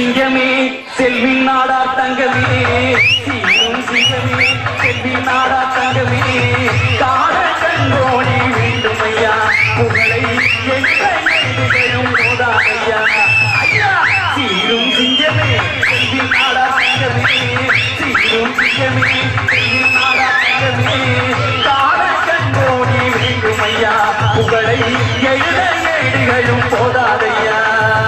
சிங்கமே செல்வி நாடா தங்கமே சீரும் சிங்கமே செல்வி நாடா தங்கமே காண கண்டோடி வேண்டும் ஐயா புகழை எங்களும் போதாதையா ஐயா சீரும் சிங்கமே செல்வி நாடா தங்கமே சீரும் சிங்கமே செல்வி நாடா தங்கமே காண கண்டோடி வேண்டும் ஐயா புகழை எழுத ஏடுகளும் போதாதையா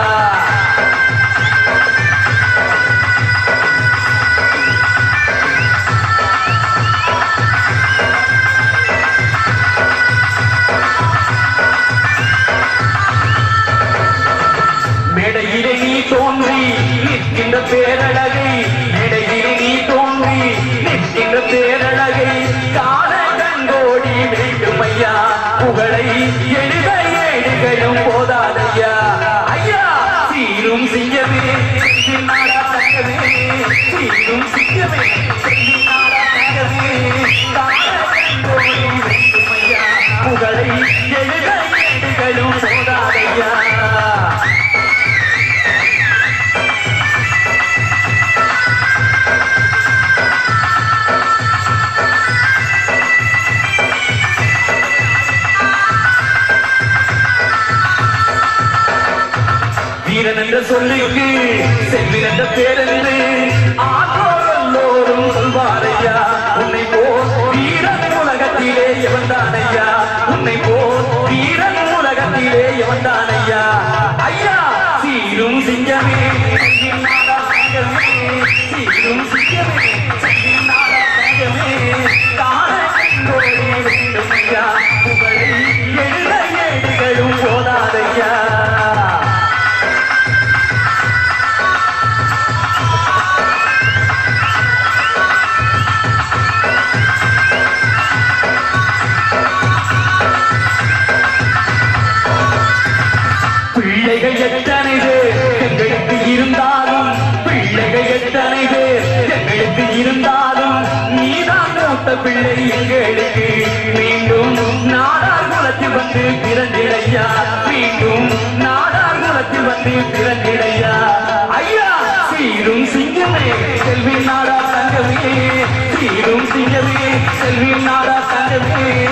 மேடையிலே நீ தோன்றி நிற்கின்ற பேரழகை மேடையிலே நீ தோன்றி நிற்கின்ற பேரழகை காண கண்டோடி வேண்டும் ஐயா புகழை எழுத ஏடுகளும் போதாதையா ஐயா சீரும் சிங்கமே நாடா தங்கமே சீரும் சிங்கமே நாடா தங்கமே காண கண்டோடி வேண்டும் ஐயா புகழை எழுத ஏடுகளும் போதாதையா வீரன் என்ற சொல்லுக்கு செல்வின் என்ற பேரென்று ஆற்றோர் எல்லோரும் சொல்வாரையா உன்னை போல் வீரன் உலகத்திலே எவன்தானையா உன்னை போல் வீரன் உலகத்திலே எவன்தானையா ஐயா சீரும் சிங்கமே செல்வின் நாடா தங்கமே சீரும் சிங்கமே செல்வின் நாடா தங்கமே காண கண்டோடி வேண்டும் ஐயா புகழை எழுத ஏடுகளும் போதாதையா பிள்ளைகள் எத்தனை பேர் எங்களுக்கு இருந்தாலும் பிள்ளைகள் எத்தனை பேர் எங்களுக்கு இருந்தாலும் நீதான் மூத்த பிள்ளை எங்களுக்கு மீண்டும் நாடார் குலத்தில் வந்து பிறந்திடையா மீண்டும் நாடார் குலத்தில் வந்து பிறந்திடையா ஐயா சீரும் சிங்கமே செல்வி நாடா தங்கமே சீரும் சிங்கமே செல்வி நாடா தங்கமே